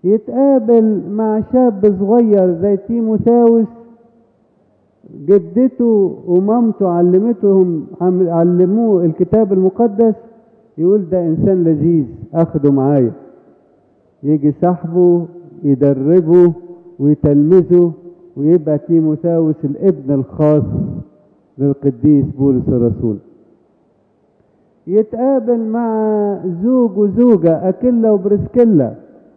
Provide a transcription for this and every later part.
يتقابل مع شاب صغير زي تيموثاوس جدته ومامته علمتهم علموه الكتاب المقدس يقول ده انسان لذيذ اخده معايا يجي صاحبه يدربه ويتلمذه ويبقى تيموثاوس الابن الخاص للقديس بولس الرسول يتقابل مع زوج وزوجة أكيلا وبرسكيلا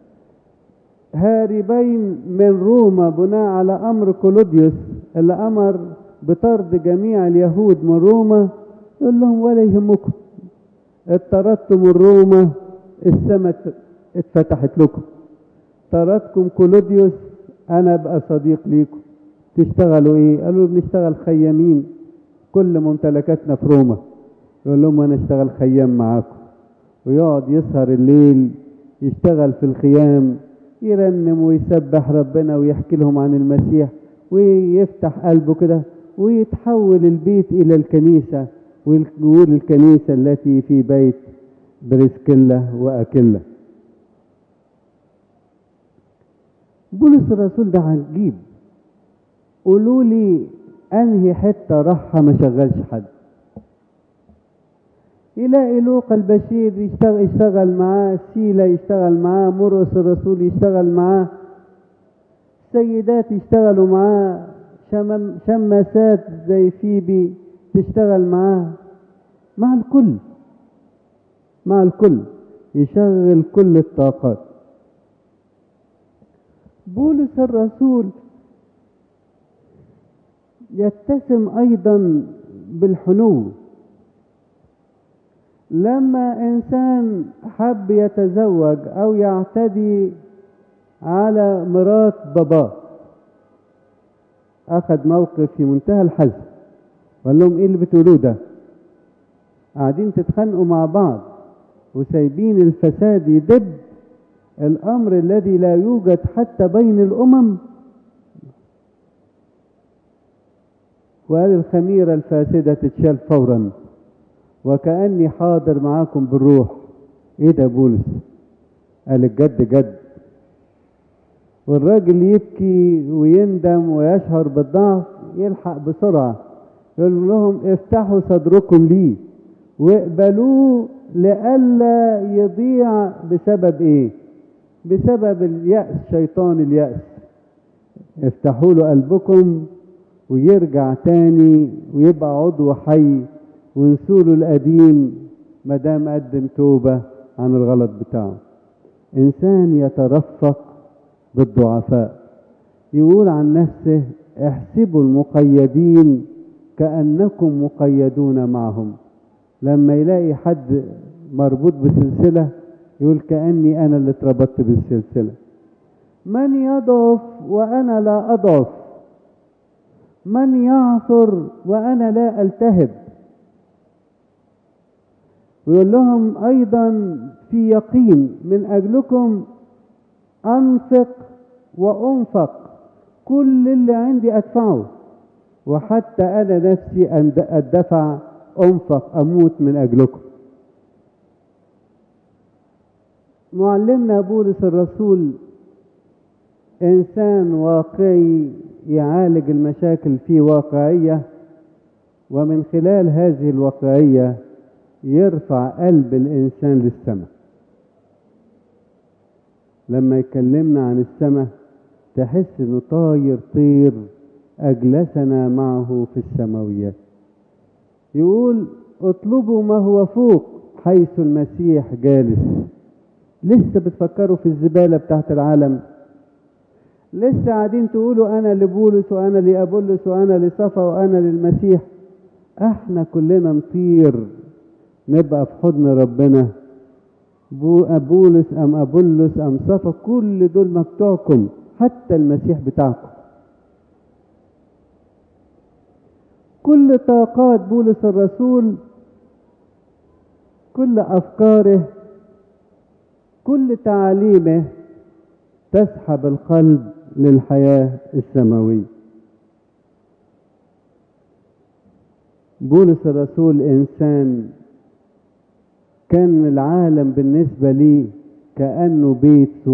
هاربين من روما بناء على أمر كلوديوس اللي أمر بطرد جميع اليهود من روما يقول لهم ولا يهمكم اطردتم من روما السماء اتفتحت لكم طردكم كلوديوس انا ابقى صديق ليكم تشتغلوا ايه قالوا بنشتغل خيامين كل ممتلكاتنا في روما يقول لهم انا اشتغل خيام معاكم ويقعد يسهر الليل يشتغل في الخيام يرنم ويسبح ربنا ويحكي لهم عن المسيح ويفتح قلبه كده ويتحول البيت الى الكنيسه ويقول الكنيسه التي في بيت بريسكيلا واكيلا بولس الرسول ده عجيب قولوا لي انهي حته راحها ما شغلش حد يلاقي لوقا البشير يشتغل, يشتغل معاه سيلا يشتغل معاه مرقس الرسول يشتغل معاه سيدات يشتغلوا معاه شمم شماسات زي فيبي تشتغل معاه مع الكل مع الكل يشغل كل الطاقات بولس الرسول يتسم ايضا بالحنو لما انسان حب يتزوج او يعتدي على مرات باباه اخذ موقف في منتهى الحزم وقال لهم ايه اللي بتقولوه ده قاعدين تتخانقوا مع بعض وسايبين الفساد يدب الامر الذي لا يوجد حتى بين الامم وقال الخميره الفاسده تتشال فورا وكاني حاضر معاكم بالروح ايه ده بولس قال الجد جد والراجل يبكي ويندم ويشعر بالضعف يلحق بسرعه يقول لهم افتحوا صدركم لي واقبلوه لئلا يضيع بسبب ايه بسبب اليأس شيطان اليأس افتحوا له قلبكم ويرجع تاني ويبقى عضو حي وانسوا له القديم ما دام قدم توبة عن الغلط بتاعه انسان يترفق بالضعفاء يقول عن نفسه احسبوا المقيدين كأنكم مقيدون معهم لما يلاقي حد مربوط بسلسلة يقول كأني أنا اللي اتربطت بالسلسلة من يضعف وأنا لا أضعف من يعثر وأنا لا ألتهب ويقول لهم أيضا في يقين من أجلكم أنفق وأنفق كل اللي عندي أدفعه وحتى أنا نفسي أدفع أنفق أموت من أجلكم معلمنا بولس الرسول إنسان واقعي يعالج المشاكل في واقعية ومن خلال هذه الواقعية يرفع قلب الإنسان للسماء لما يكلمنا عن السماء تحس انه طاير طير اجلسنا معه في السماويات يقول اطلبوا ما هو فوق حيث المسيح جالس لسه بتفكروا في الزبالة بتاعت العالم لسه قاعدين تقولوا انا لبولس وانا لابولس وانا لصفا وانا للمسيح احنا كلنا نطير نبقى في حضن ربنا بولس ام ابولس ام صفا كل دول مقطوعكم حتى المسيح بتاعكم كل طاقات بولس الرسول كل افكاره كل تعاليمه تسحب القلب للحياه السماويه بولس الرسول انسان كان العالم بالنسبه لي كانه بيت